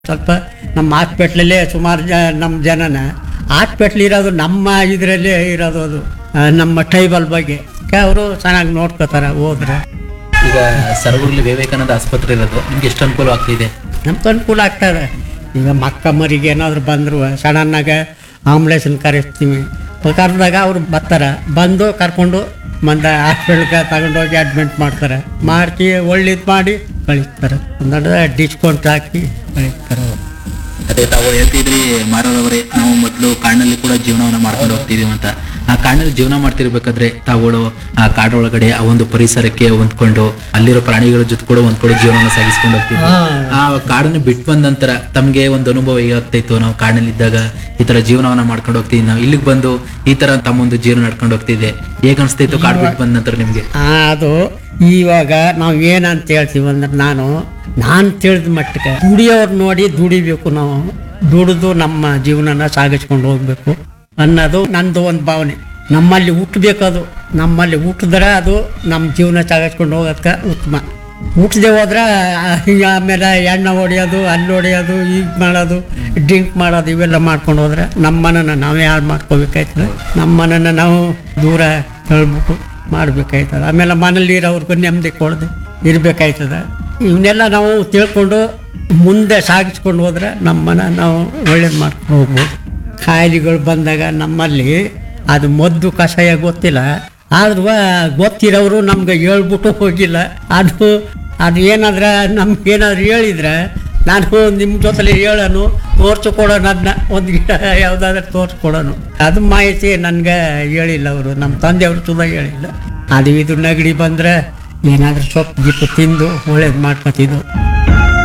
ಸ್ವಲ್ಪ ನಮ್ಮ ಹಾಸ್ಪಿಟ್ಲಲ್ಲೇ ಸುಮಾರು ಜ ನಮ್ಮ ಜನನ ಹಾಸ್ಪಿಟ್ಲ್ ಇರೋದು ನಮ್ಮ ಇದರಲ್ಲೇ ಇರೋದು ಅದು ಆ, ನಮ್ಮ ಟ್ರೈಬಲ್ ಬಗ್ಗೆ ಅವರು ಚೆನ್ನಾಗಿ ನೋಡ್ಕೋತಾರೆ ಹೋದ್ರೆ ಈಗ ಸರಗುರ್ಲಿ ವಿವೇಕಾನಂದ ಆಸ್ಪತ್ರೆ ಇರೋದು ನಿಮ್ಗೆ ಎಷ್ಟು ಅನುಕೂಲ ಆಗ್ತಿದೆ ನಮ್ಗೆ ಅನುಕೂಲ ಆಗ್ತದೆ ಈಗ ಮಕ್ಕ ಮರಿಗೆ ಏನಾದ್ರು ಬಂದರು ಸಡನ್ನಾಗ ಆಂಬುಲೆನ್ಸ್ನ ಕರೆಸ್ತೀವಿ ಕರೆದಾಗ ಅವ್ರು ಬರ್ತಾರೆ ಬಂದು ಕರ್ಕೊಂಡು ಮಂದ ಹಾಸ್ಪಿಟ್ಲ್ಗೆ ತಗೊಂಡೋಗಿ ಅಡ್ಮಿಟ್ ಮಾಡ್ತಾರೆ ಮಾಡ್ತಿ ಒಳ್ಳೇದು ಮಾಡಿ ಕಳಿಸ್ತಾರೆ ಒಂದೊಂದು ಡಿಸ್ಕೌಂಟ್ ಹಾಕಿ ಕಳಿಸ್ತಾರೆ ಅವ್ರು. ಅದೇ ತಾವು ಹೇಳ್ತಿದ್ರಿ ಮಾರೋರವರೇ ನಾವು ಮೊದಲು ಕಾಡಿನಲ್ಲಿ ಕೂಡ ಜೀವನವನ್ನ ಮಾಡ್ಕೊಂಡು ಹೋಗ್ತಿದೀವಿ ಅಂತ ಆ ಕಾಡಿನಲ್ಲಿ ಜೀವನ ಮಾಡ್ತಿರ್ಬೇಕಾದ್ರೆ ತಾವುಗಳು ಆ ಕಾಡೊಳಗಡೆ ಆ ಒಂದು ಪರಿಸರಕ್ಕೆ ಹೊಂದ್ಕೊಂಡು ಅಲ್ಲಿರೋ ಪ್ರಾಣಿಗಳ ಜೊತೆ ಕೂಡ ಹೊಂದ್ಕೊಂಡು ಜೀವನವನ್ನು ಸಾಗಿಸ್ಕೊಂಡು ಹೋಗ್ತಿದ್ವಿ ಆ ಕಾಡನ್ನು ಬಿಟ್ಟು ಬಂದ ನಂತರ ತಮಗೆ ಒಂದು ಅನುಭವ ಹೇಗಾಗ್ತಿತ್ತು ನಾವು ಕಾಡಿನಲ್ಲಿ ಇದ್ದಾಗ ಈ ತರ ಜೀವನವನ್ನ ಮಾಡ್ಕೊಂಡು ಹೋಗ್ತಿದ್ವಿ ನಾವು ಇಲ್ಲಿಗೆ ಬಂದು ಈ ತರ ತಮ್ಮೊಂದು ಜೀವನ ನಡ್ಕೊಂಡು ಹೋಗ್ತಿದ್ದೆ ಹೇಗ್ ಅನಿಸ್ತಿತ್ತು ಕಾಡು ಬಿಟ್ಟು ಬಂದ ನಂತರ ನಿಮ್ಗೆ ಆ, ಅದು ಇವಾಗ ನಾವು ಏನಂತ ಹೇಳ್ತೀವಿ ಅಂದ್ರೆ ನಾನು ನಾನು ತಿಳಿದ ಮಟ್ಟಕ್ಕೆ ದುಡಿಯೋರು ನೋಡಿ ದುಡಿಬೇಕು ನಾವು ದುಡಿದು ನಮ್ಮ ಜೀವನನ ಸಾಗಿಸ್ಕೊಂಡು ಹೋಗ್ಬೇಕು ಅನ್ನೋದು ನಂದು ಒಂದು ಭಾವನೆ ನಮ್ಮಲ್ಲಿ ಹುಟ್ಟಬೇಕದು ನಮ್ಮಲ್ಲಿ ಹುಟ್ಟಿದ್ರೆ ಅದು ನಮ್ಮ ಜೀವನ ಸಾಗಿಸ್ಕೊಂಡು ಹೋಗೋದಕ್ಕೆ ಉತ್ತಮ ಹುಟ್ಟದೆ ಹೋದ್ರೆ ಆ, ಆಮೇಲೆ ಎಣ್ಣೆ ಹೊಡೆಯೋದು ಅಲ್ಲಿ ಹೊಡೆಯೋದು ಈಗ ಮಾಡೋದು ಡ್ರಿಂಕ್ ಮಾಡೋದು ಇವೆಲ್ಲ ಮಾಡ್ಕೊಂಡು ಹೋದ್ರೆ ನಮ್ಮ ಮನನ ನಾವೇ ಹಾಳು ಮಾಡ್ಕೋಬೇಕಾಯ್ತದೆ ನಮ್ಮ ಮನನ ನಾವು ದೂರ ತಳ್ಬಿಟ್ಟು ಮಾಡ್ಬೇಕಾಯ್ತದ ಆಮೇಲೆ ಮನೇಲಿ ಇರೋರ್ಗು ನೆಮ್ಮದಿ ಕೊಡದೆ ಇರ್ಬೇಕಾಯ್ತದ ಇವನ್ನೆಲ್ಲ ನಾವು ತಿಳ್ಕೊಂಡು ಮುಂದೆ ಸಾಗಿಸ್ಕೊಂಡು ಹೋದ್ರೆ ನಮ್ಮ ಮನ ನಾವು ಒಳ್ಳೇದು ಮಾಡ್ಕೊಂಡು ಹೋಗ್ಬೋದು ಕಾಯಿಲೆಗಳು ಬಂದಾಗ ನಮ್ಮಲ್ಲಿ ಅದು ಮದ್ದು ಕಷಾಯ ಗೊತ್ತಿಲ್ಲ ಆದ್ರೂ ಗೊತ್ತಿರೋರು ನಮ್ಗೆ ಹೇಳ್ಬಿಟ್ಟು ಹೋಗಿಲ್ಲ ಅದು ಅದು ಏನಾದ್ರೆ ನಮ್ಗೆ ಏನಾದ್ರು ಹೇಳಿದ್ರೆ ನಾನು ನಿಮ್ಮ ಜೊತೆಲಿ ಹೇಳೋನು ತೋರಿಸ್ಕೊಡೋಣ ಅದನ್ನ ಒಂದು ಗಿಡ ಯಾವುದಾದ್ರೂ ತೋರಿಸ್ಕೊಡೋನು ಅದು ಮಾಹಿತಿ ನನಗೆ ಹೇಳಿಲ್ಲ ಅವರು ನಮ್ಮ ತಂದೆಯವರು ತುಂಬ ಹೇಳಿಲ್ಲ ಅದು ಇದು ನೆಗಡಿ ಬಂದರೆ ಏನಾದರೂ ಸೊಪ್ಪು ಗಿಪ್ಪು ತಿಂದು ಒಳ್ಳೇದು ಮಾಡ್ಕೊತಿದ್ದು